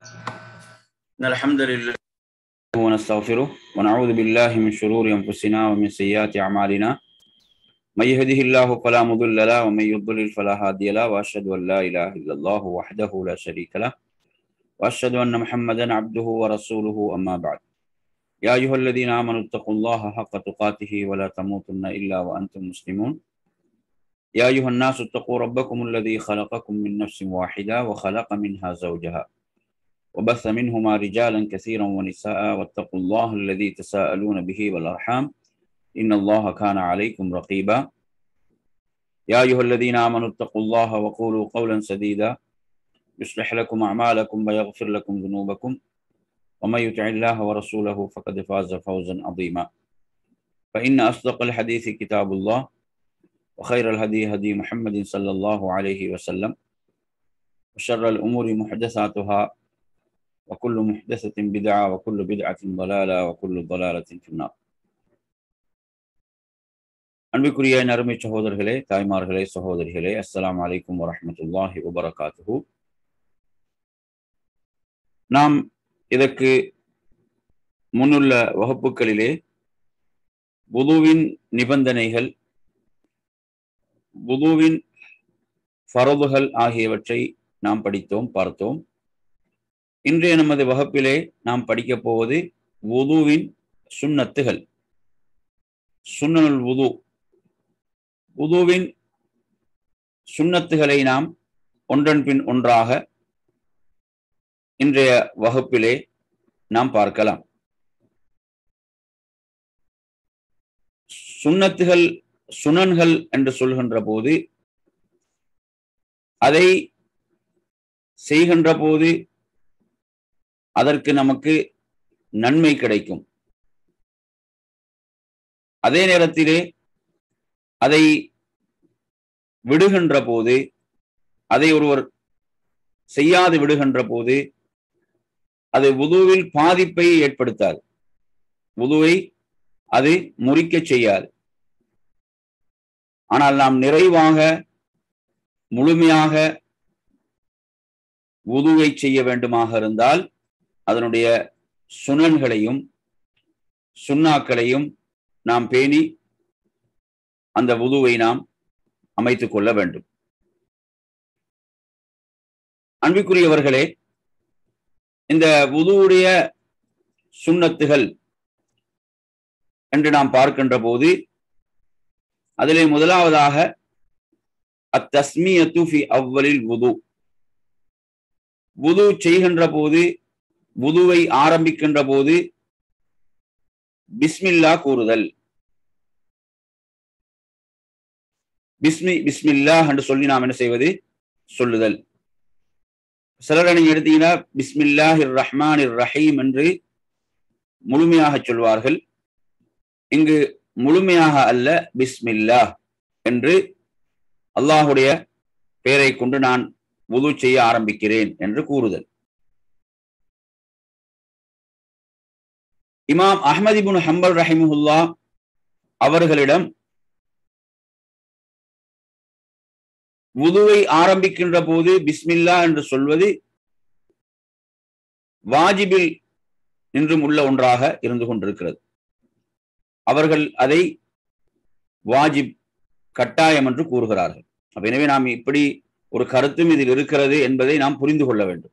إن الحمد لله ونستغفره ونعوذ بالله من شرور أنفسنا ومن سيئات أعمالنا من يهده الله فلا مضل له ومن يضلل فلا هادي له وأشهد أن لا إله إلا الله وحده لا شريك له وأشهد أن محمدا عبده ورسوله أما بعد يا أيها الذين آمنوا اتقوا الله حق تقاته ولا تموتن إلا وأنتم مسلمون يا أيها الناس اتقوا ربكم الذي خلقكم من نفس واحدة وخلق منها زوجها وبث منهما رجالا كثيرا ونساء واتقوا الله الذي تساءلون به والأرحام إن الله كان عليكم رقيبا يا أيها الذين آمنوا اتقوا الله وقولوا قولا سديدا يصلح لكم أعمالكم ويغفر لكم ذنوبكم ومن يطع الله ورسوله فقد فاز فوزا عظيما فإن أصدق الحديث كتاب الله وخير الهدي هدي محمد صلى الله عليه وسلم وشر الأمور محدثاتها وكل محدثة بدعة وكل بدعة ضلالة وكل ضلالة في النار அன்பிற்குரிய நறுமை சகோதரர்களே தாய்மார்களே சகோதரிகளே அஸ்ஸலாமு அலைக்கும் வரஹ்மத்துல்லாஹி வபரகாத்துஹு நாம் இதற்கு முன்னுள்ள வகுப்புகளிலே புதுவின் நிபந்தனைகள் புதுவின் ஃபரதுகள் ஆகியவற்றை நாம் படித்தோம் பார்த்தோம் இன்றைய நமது வகுப்பிலே நாம் படிக்கப் போவது உதுவின் சுண்ணத்துகள் சுன்னனுல் உது உதுவின் சுண்ணத்துகளை நாம் ஒன்றன் பின் ஒன்றாக இன்றைய வகுப்பிலே நாம் பார்க்கலாம் சுண்ணத்துகள் சுனன்கள் என்று சொல்கின்ற போது அதை செய்கின்ற போது அதற்கு நமக்கு நன்மை கிடைக்கும் அதே நேரத்திலே அதை விடுகின்ற போது அதை ஒருவர் செய்யாது விடுகின்ற போது அது உதுவில் பாதிப்பை ஏற்படுத்தாது உதுவை அது முறிக்க செய்யாது ஆனால் நாம் நிறைவாக முழுமையாக உதுவை செய்ய வேண்டுமாக இருந்தால் அதனுடைய சுனன்களையும் சுண்ணாக்களையும் நாம் பேணி அந்த உதுவை நாம் அமைத்துக் கொள்ள வேண்டும் அன்பிற்குரியவர்களே இந்த உதுவுடைய சுண்ணத்துகள் என்று நாம் பார்க்கின்ற போது அதிலே முதலாவதாக அத்தஸ்மியத்து ஃபி அவ்வலில் உது உது செய்கின்ற போது உதுவை ஆரம்பிக்கின்ற போது பிஸ்மில்லா கூறுதல் பிஸ்மி பிஸ்மில்லா என்று சொல்லி நாம் என்ன செய்வது சொல்லுதல் சிலர் நீங்க எடுத்தீங்கன்னா பிஸ்மில்லாஹ் இர் ரஹ்மான் இர் ரஹீம் என்று முழுமையாக சொல்வார்கள் இங்கு முழுமையாக அல்ல பிஸ்மில்லா என்று அல்லாஹுடைய பெயரை கொண்டு நான் உது செய்ய ஆரம்பிக்கிறேன் என்று கூறுதல் இமாம் அஹமதிபுன் ஹம்பல் ரஹிமுல்லா அவர்களிடம் உதுவை ஆரம்பிக்கின்ற போது பிஸ்மில்லா என்று சொல்வது வாஜிபில் நின்றும் உள்ள ஒன்றாக இருந்து கொண்டிருக்கிறது அவர்கள் அதை வாஜிப் கட்டாயம் என்று கூறுகிறார்கள் அப்ப எனவே நாம் இப்படி ஒரு கருத்தும் இதில் இருக்கிறது என்பதை நாம் புரிந்து கொள்ள வேண்டும்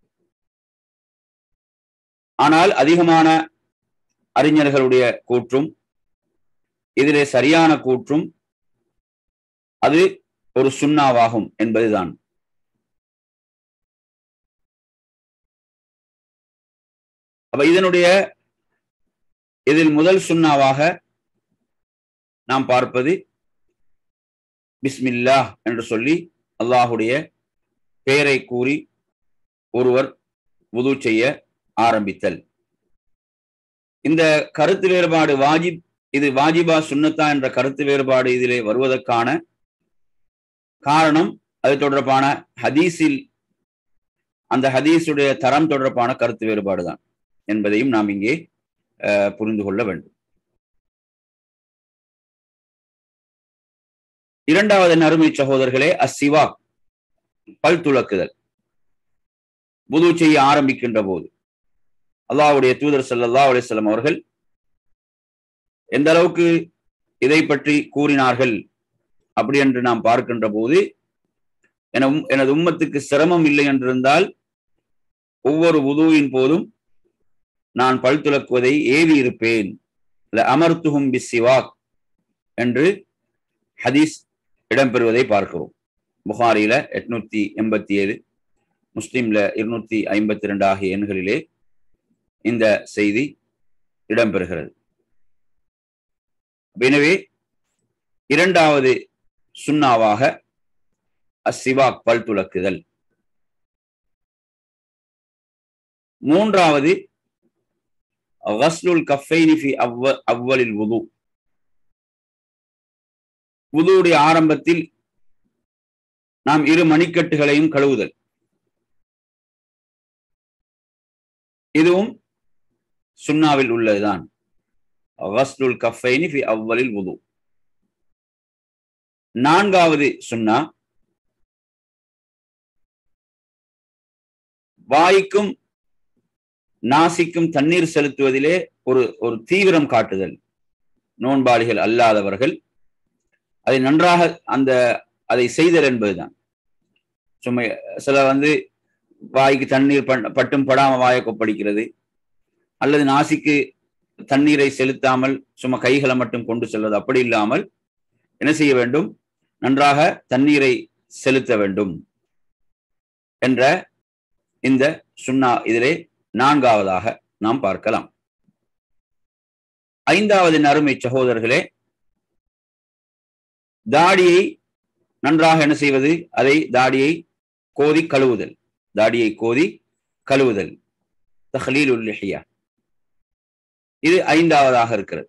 ஆனால் அதிகமான அறிஞர்களுடைய கூற்றும் இதிலே சரியான கூற்றும் அது ஒரு சுண்ணாவாகும் என்பதுதான் அப்ப இதனுடைய இதில் முதல் சுண்ணாவாக நாம் பார்ப்பது பிஸ்மில்லா என்று சொல்லி அல்லாஹுடைய பெயரை கூறி ஒருவர் உது செய்ய ஆரம்பித்தல் இந்த கருத்து வேறுபாடு வாஜிப் இது வாஜிபா சுன்னத்தா என்ற கருத்து வேறுபாடு இதிலே வருவதற்கான காரணம் அது தொடர்பான ஹதீஸில் அந்த ஹதீஸுடைய தரம் தொடர்பான கருத்து வேறுபாடு தான் என்பதையும் நாம் இங்கே புரிந்து கொள்ள வேண்டும் இரண்டாவது நறுமை சகோதரர்களே அசிவா பல் துளக்குதல் புது செய்ய ஆரம்பிக்கின்ற போது அல்லாஹ்வுடைய தூதர் ஸல்லல்லாஹு அலைஹி வஸல்லம் அவர்கள் எந்த அளவுக்கு இதை பற்றி கூறினார்கள் அப்படி என்று நாம் பார்க்கின்ற போது என எனது உம்மத்துக்கு சிரமம் இல்லை என்றிருந்தால் ஒவ்வொரு உதுவின் போதும் நான் பல் துலக்குவதை ஏவி இருப்பேன் அமர்த்துகும் பிசிவாக் என்று ஹதீஸ் இடம்பெறுவதை பார்க்கிறோம் புகாரில எட்நூத்தி எண்பத்தி ஏழு முஸ்லிம்ல இருநூத்தி ஐம்பத்தி ரெண்டு ஆகிய எண்களிலே இந்த செய்தி இடம்பெறுகிறது எனவே இரண்டாவது சுண்ணாவாக அசிவாக் பல் துலக்குதல் மூன்றாவது கஸ்லுல் கஃபைனி ஃபி அவ்வ அவ்வலில் உது உதுவுடைய ஆரம்பத்தில் நாம் இரு மணிக்கட்டுகளையும் கழுவுதல் இதுவும் சுண்ணாவில் உள்ளதுதான் கஸ்லுல் கஃபைனி ஃபி அவ்வலில் உது நான்காவது சுன்னா வாய்க்கும் நாசிக்கும் தண்ணீர் செலுத்துவதிலே ஒரு ஒரு தீவிரம் காட்டுதல் நோன்பாளிகள் அல்லாதவர்கள் அதை நன்றாக அந்த அதை செய்தல் என்பதுதான் சும்மா சில வந்து வாய்க்கு தண்ணீர் பட்டும் படாம வாயை கொப்பளிக்கிறது அல்லது நாசிக்கு தண்ணீரை செலுத்தாமல் சும்மா கைகளை மட்டும் கொண்டு செல்வது அப்படி இல்லாமல் என்ன செய்ய வேண்டும் நன்றாக தண்ணீரை செலுத்த வேண்டும் என்ற இந்த சுண்ணா இதிலே நான்காவதாக நாம் பார்க்கலாம் ஐந்தாவது நறுமை சகோதரர்களே தாடியை நன்றாக என்ன செய்வது அதை தாடியை கோதி கழுவுதல் தாடியை கோதி கழுவுதல் தஹலீல் உல்லிஹியா இது ஐந்தாவதாக இருக்கிறது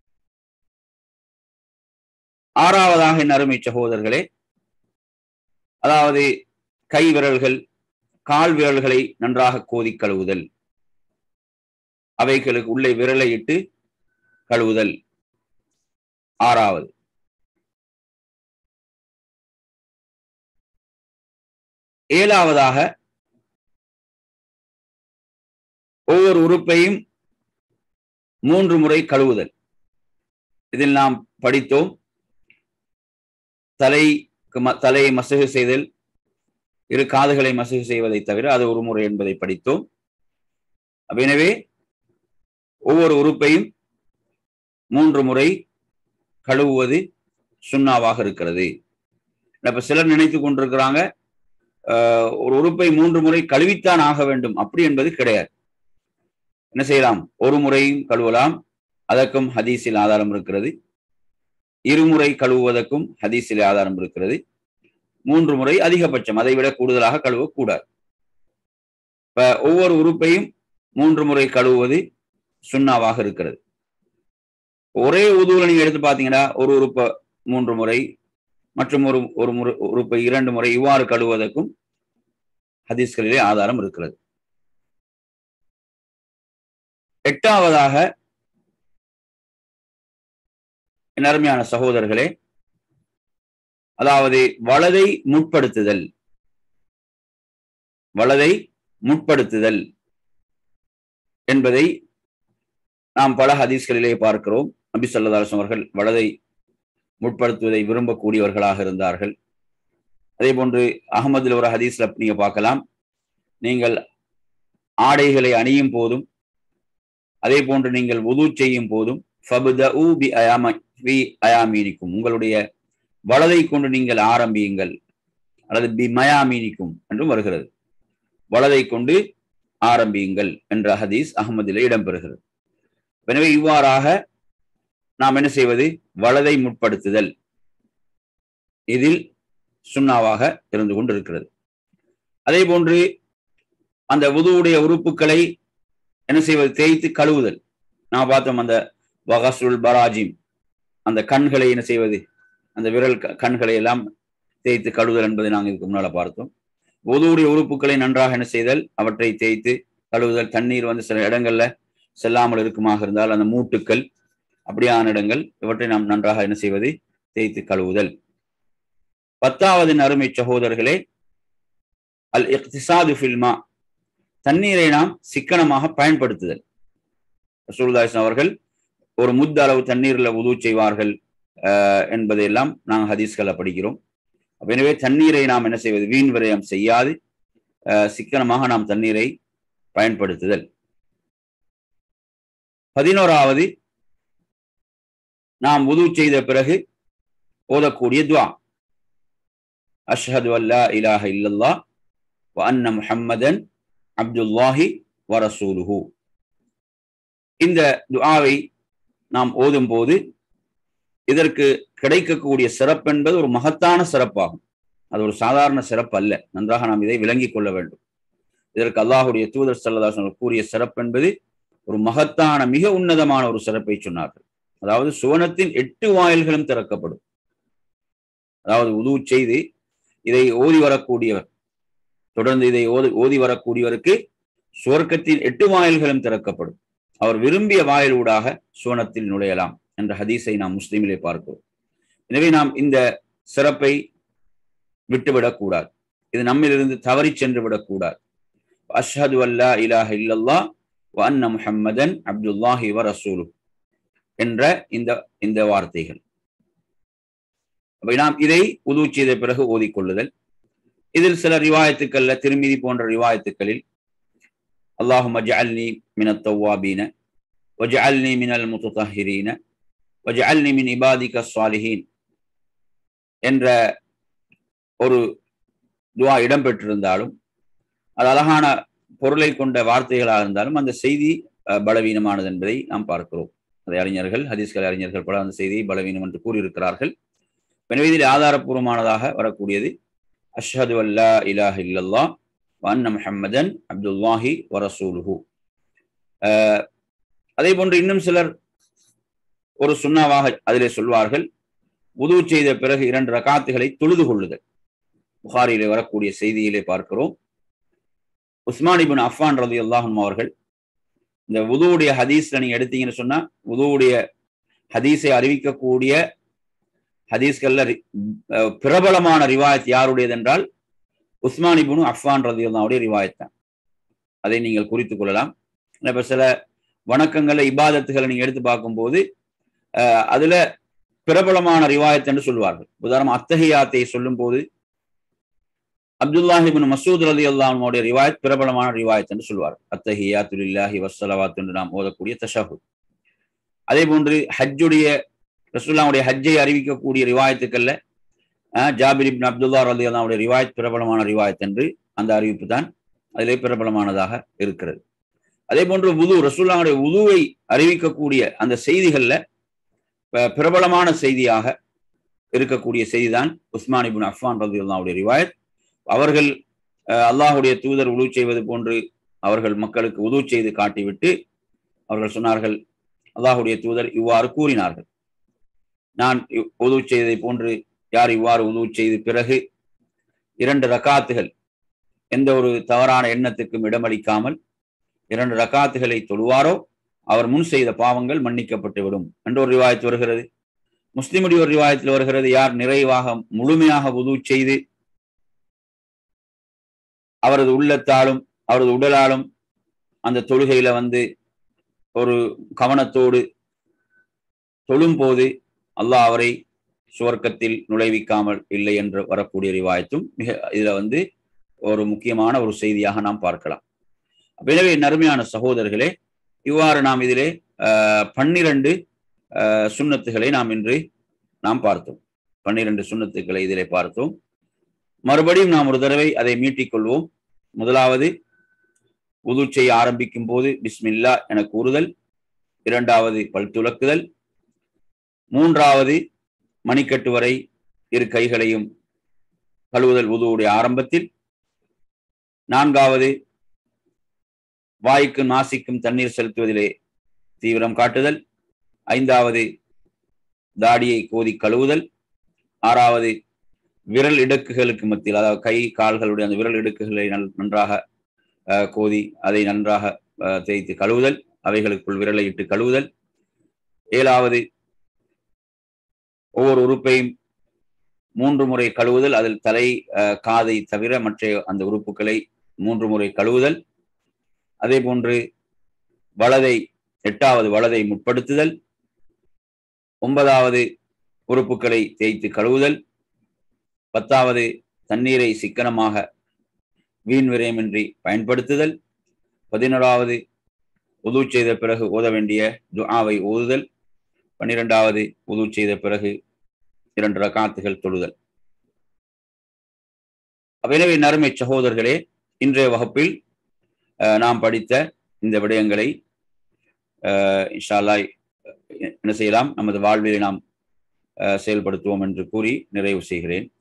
ஆறாவதாக என் அருமை சகோதரர்களே அதாவது கை விரல்கள் கால் விரல்களை நன்றாக கோதி கழுவுதல் அவைகளுக்கு உள்ளே விரலை இட்டு கழுவுதல் ஆறாவது ஏழாவதாக ஒவ்வொரு உறுப்பையும் மூன்று முறை கழுவுதல் இதில் நாம் படித்தோம் தலை தலையை மசகு செய்தல் இரு காதுகளை மசகு செய்வதை தவிர அது ஒரு முறை என்பதை படித்தோம் எனவே ஒவ்வொரு உறுப்பையும் மூன்று முறை கழுவுவது சுண்ணாவாக இருக்கிறது இப்ப சிலர் நினைத்து கொண்டிருக்கிறாங்க ஒரு உறுப்பை மூன்று முறை கழுவித்தான் ஆக வேண்டும் அப்படி என்பது கிடையாது என்ன செய்யலாம் ஒரு முறையும் கழுவலாம் அதற்கும் ஹதீஸில் ஆதாரம் இருக்கிறது இருமுறை கழுவுவதற்கும் ஹதீஸில் ஆதாரம் இருக்கிறது மூன்று முறை அதிகபட்சம் அதை விட கூடுதலாக கழுவக்கூடாது இப்ப ஒவ்வொரு உறுப்பையும் மூன்று முறை கழுவுவது சுண்ணாவாக இருக்கிறது ஒரே உதுவில் நீங்க எடுத்து பாத்தீங்கன்னா ஒரு உறுப்பை மூன்று முறை மற்றும் ஒரு ஒரு முறை உறுப்பை இரண்டு முறை இவ்வாறு கழுவுவதற்கும் ஹதீஸ்களிலே ஆதாரம் இருக்கிறது எட்டாவதாக என் அருமையான சகோதரர்களே அதாவது வலதை முற்படுத்துதல் வலதை முற்படுத்துதல் என்பதை நாம் பல ஹதீஸ்களிலே பார்க்கிறோம் நபி சொல்லதாசம் அவர்கள் வலதை முற்படுத்துவதை விரும்பக்கூடியவர்களாக இருந்தார்கள் அதே போன்று அகமதுல ஒரு ஹதீஸ்ல நீங்க பார்க்கலாம் நீங்கள் ஆடைகளை அணியும் போதும் அதே போன்று நீங்கள் உது செய்யும் போதும் அயாமீனிக்கும் உங்களுடைய வலதை கொண்டு நீங்கள் ஆரம்பியுங்கள் அல்லது பி மயாமீனிக்கும் என்றும் வருகிறது வலதை கொண்டு ஆரம்பியுங்கள் என்ற ஹதீஸ் அகமதிலே இடம்பெறுகிறது எனவே இவ்வாறாக நாம் என்ன செய்வது வலதை முற்படுத்துதல் இதில் சுண்ணாவாக இருந்து கொண்டிருக்கிறது அதே போன்று அந்த உதுவுடைய உறுப்புகளை என்ன செய்வது தேய்த்து கழுவுதல் நான் பார்த்தோம் அந்த வகசுல் பராஜிம் அந்த கண்களை என்ன செய்வது அந்த விரல் கண்களை எல்லாம் தேய்த்து கழுவுதல் என்பதை நாங்கள் இதுக்கு முன்னால பார்த்தோம் உதவுடைய உறுப்புகளை நன்றாக என்ன செய்தல் அவற்றை தேய்த்து கழுவுதல் தண்ணீர் வந்து சில இடங்கள்ல செல்லாமல் இருக்குமாக இருந்தால் அந்த மூட்டுக்கள் அப்படியான இடங்கள் இவற்றை நாம் நன்றாக என்ன செய்வது தேய்த்து கழுவுதல் பத்தாவது நறுமை சகோதரர்களே அல் இக்திசாது ஃபில்மா தண்ணீரை நாம் சிக்கனமாக பயன்படுத்துதல் ரசூலுல்லாஹி அவர்கள் ஒரு முத்த அளவு தண்ணீர்ல உது செய்வார்கள் என்பதையெல்லாம் நாங்கள் ஹதீஸ்களை படிக்கிறோம் எனவே தண்ணீரை நாம் என்ன செய்வது வீண் விரயம் செய்யாது சிக்கனமாக நாம் தண்ணீரை பயன்படுத்துதல் பதினோராவது நாம் உது செய்த பிறகு ஓதக்கூடிய துவா அஷ்ஹது அல்லா இலாஹ இல்லல்லா வ அன்ன முஹம்மதன் அப்துல்லாஹி வரசூலுஹு இந்த துஆவை நாம் ஓதும் போது இதற்கு கிடைக்கக்கூடிய சிறப்பு என்பது ஒரு மகத்தான சிறப்பாகும் அது ஒரு சாதாரண சிறப்பு அல்ல நன்றாக நாம் இதை விளங்கிக் கொள்ள வேண்டும் இதற்கு அல்லாஹுடைய தூதர் சல்லதாசன் கூறிய சிறப்பு என்பது ஒரு மகத்தான மிக உன்னதமான ஒரு சிறப்பை சொன்னார்கள் அதாவது சுவனத்தின் எட்டு வாயில்களும் திறக்கப்படும் அதாவது உது செய்து இதை ஓதி வரக்கூடியவர் தொடர்ந்து இதை ஓதி ஓதி வரக்கூடியவருக்கு சுவர்க்கத்தின் எட்டு வாயில்களும் திறக்கப்படும் அவர் விரும்பிய வாயில் ஊடாக சுவனத்தில் நுழையலாம் என்ற ஹதீஸை நாம் முஸ்லீமிலே பார்க்கிறோம் எனவே நாம் இந்த சிறப்பை விட்டுவிடக்கூடாது இது நம்மிலிருந்து தவறி சென்று விடக்கூடாது அஷ்ஹது அல்லா இலாஹ இல்லல்லா வ அன்ன முஹம்மதன் அப்துல்லாஹி வ ரசூலு என்ற இந்த இந்த வார்த்தைகள் நாம் இதை உது செய்த பிறகு ஓதிக்கொள்ளுதல் இதில் சில ரிவாயத்துக்கள்ல திருமிதி போன்ற ரிவாயத்துக்களில் அல்லாஹும் அஜ்அல்னி மின தவ்வாபீன வஜ்அல்னி மினல் முத்தஹிரீன வஜ்அல்னி மின் இபாதிக சாலிஹீன் என்ற ஒரு துவா இடம்பெற்றிருந்தாலும் அது அழகான பொருளை கொண்ட வார்த்தைகளாக இருந்தாலும் அந்த செய்தி பலவீனமானது என்பதை நாம் பார்க்கிறோம் அதை அறிஞர்கள் ஹதீஸ்கள் அறிஞர்கள் பல அந்த செய்தியை பலவீனம் என்று கூறியிருக்கிறார்கள் எனவே இதில் ஆதாரப்பூர்வமானதாக வரக்கூடியது அஷ்ஹது அல்லா இலாஹ் இல்லல்லா வன்ன முஹம்மதன் அப்துல்லாஹி வரசூலுஹு அதே போன்று இன்னும் சிலர் ஒரு சுண்ணாவாக அதிலே சொல்வார்கள் உது செய்த பிறகு இரண்டு ரகாத்துகளை தொழுது கொள்ளுதல் புகாரிலே வரக்கூடிய செய்தியிலே பார்க்கிறோம் உஸ்மான் இபின் அஃபான் ரதி அல்லாஹும் அவர்கள் இந்த உதுவுடைய ஹதீஸ்ல நீங்க எடுத்தீங்கன்னு சொன்னா உதுவுடைய ஹதீஸை அறிவிக்கக்கூடிய ஹதீஸ்கள்ல பிரபலமான ரிவாயத் யாருடையது என்றால் உஸ்மான் இபுனு அஃபான் ரதி அல்லாவுடைய ரிவாயத் தான் அதை நீங்கள் குறித்துக் கொள்ளலாம் இப்ப சில வணக்கங்களை இபாதத்துகளை நீங்க எடுத்து பார்க்கும்போது அதுல பிரபலமான ரிவாயத் என்று சொல்வார்கள் உதாரணம் அத்தகையாத்தை சொல்லும் போது அப்துல்லாஹிபின் மசூத் அலி அல்லாஹனுடைய ரிவாயத் பிரபலமான ரிவாயத் என்று சொல்வார் அத்தஹியா துலில்லாஹி வசலவாத் என்று நாம் ஓதக்கூடிய தஷஹு அதே போன்று ஹஜ்ஜுடைய ரசூல்லாவுடைய ஹஜ்ஜை அறிவிக்கக்கூடிய ரிவாயத்துக்கள்ல ஜாபிர் இப்னு அப்துல்லா அலி அல்லாவுடைய ரிவாயத் பிரபலமான ரிவாயத் என்று அந்த அறிவிப்பு தான் அதிலே பிரபலமானதாக இருக்கிறது அதே போன்று உது ரசூல்லாவுடைய உதுவை அறிவிக்கக்கூடிய அந்த செய்திகள்ல பிரபலமான செய்தியாக இருக்கக்கூடிய செய்திதான் உஸ்மான் இபின் அஃபான் ரதி அல்லாவுடைய ரிவாயத் அவர்கள் அல்லாஹுடைய தூதர் உழு செய்வது போன்று அவர்கள் மக்களுக்கு உது செய்து காட்டிவிட்டு அவர்கள் சொன்னார்கள் அல்லாஹுடைய தூதர் இவ்வாறு கூறினார்கள் நான் உது செய்ததை போன்று யார் இவ்வாறு உது செய்து பிறகு இரண்டு ரக்காத்துகள் எந்த ஒரு தவறான எண்ணத்துக்கும் இடமளிக்காமல் இரண்டு ரக்காத்துகளை தொழுவாரோ அவர் முன் செய்த பாவங்கள் மன்னிக்கப்பட்டு விடும் என்ற ஒரு ரிவாயத்து வருகிறது முஸ்லிமுடைய ஒரு ரிவாயத்தில் வருகிறது யார் நிறைவாக முழுமையாக உது செய்து அவரது உள்ளத்தாலும் அவரது உடலாலும் அந்த தொழுகையில வந்து ஒரு கவனத்தோடு தொழும் போது அல்லாஹ் அவரை சுவர்க்கத்தில் நுழைவிக்காமல் இல்லை என்று வரக்கூடிய ரிவாயத்தும் மிக இதுல வந்து ஒரு முக்கியமான ஒரு செய்தியாக நாம் பார்க்கலாம் எனவே நறுமையான சகோதரர்களே இவ்வாறு நாம் இதிலே பன்னிரண்டு சுண்ணத்துகளை நாம் இன்று நாம் பார்த்தோம் பன்னிரண்டு சுண்ணத்துக்களை இதிலே பார்த்தோம் மறுபடியும் நாம் ஒரு தடவை அதை மீட்டிக் கொள்வோம் முதலாவது உது செய்ய ஆரம்பிக்கும் போது பிஸ்மில்லா என கூறுதல் இரண்டாவது பல் துலக்குதல் மூன்றாவது மணிக்கட்டு வரை இரு கைகளையும் கழுவுதல் உதுவுடைய ஆரம்பத்தில் நான்காவது வாய்க்கும் நாசிக்கும் தண்ணீர் செலுத்துவதிலே தீவிரம் காட்டுதல் ஐந்தாவது தாடியை கோதி கழுவுதல் ஆறாவது விரல் இடுக்குகளுக்கு மத்தியில் அதாவது கை கால்களுடைய அந்த விரல் இடுக்குகளை நன்றாக கோதி அதை நன்றாக தேய்த்து கழுவுதல் அவைகளுக்குள் விரலை இட்டு கழுவுதல் ஏழாவது ஒவ்வொரு உறுப்பையும் மூன்று முறை கழுவுதல் அதில் தலை காதை தவிர மற்ற அந்த உறுப்புகளை மூன்று முறை கழுவுதல் அதே போன்று வலதை எட்டாவது வலதை முற்படுத்துதல் ஒன்பதாவது உறுப்புகளை தேய்த்து கழுவுதல் பத்தாவது தண்ணீரை சிக்கனமாக வீண் விரயமின்றி பயன்படுத்துதல் பதினோராவது உது செய்த பிறகு ஓத வேண்டிய துஆவை ஓதுதல் பன்னிரெண்டாவது உது செய்த பிறகு இரண்டு ரகாத்துகள் தொழுதல் எனவே நறுமை சகோதரர்களே இன்றைய வகுப்பில் நாம் படித்த இந்த விடயங்களை இன்ஷால்லா என்ன செய்யலாம் நமது வாழ்வில் நாம் செயல்படுத்துவோம் என்று கூறி நிறைவு செய்கிறேன்